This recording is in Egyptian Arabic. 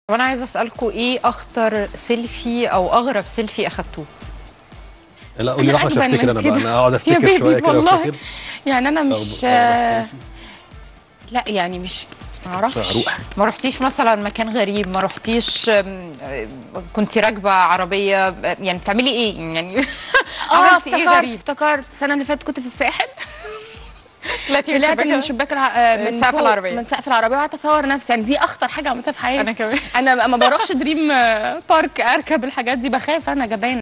طب انا عايزه اسالكم ايه اخطر سيلفي او اغرب سيلفي اخدتوه لا قولي أنا راح مش أجبن هفتكر من انا بقى كده. انا اقعد يا افتكر بيبي شويه كده والله. وافتكر يعني انا مش أغرب- أغرب سيلفي. لا يعني مش معرفش اروح ما رحتيش مثلا مكان غريب ما رحتيش أم، أم، كنتي راكبه عربيه أم، يعني بتعملي ايه يعني اه عملتي ايه افتكرت غريب افتكرت السنه اللي فاتت كنت في الساحل طلعتي من طلعت من شباك شباك الع... آه، من سقف فوق- العربية. من سقف العربيه وقعدت اصور نفسي يعني دي اخطر حاجه عملتها في حياتي أنا كمان. انا ما بروحش دريم آه، بارك اركب الحاجات دي بخاف انا جبانه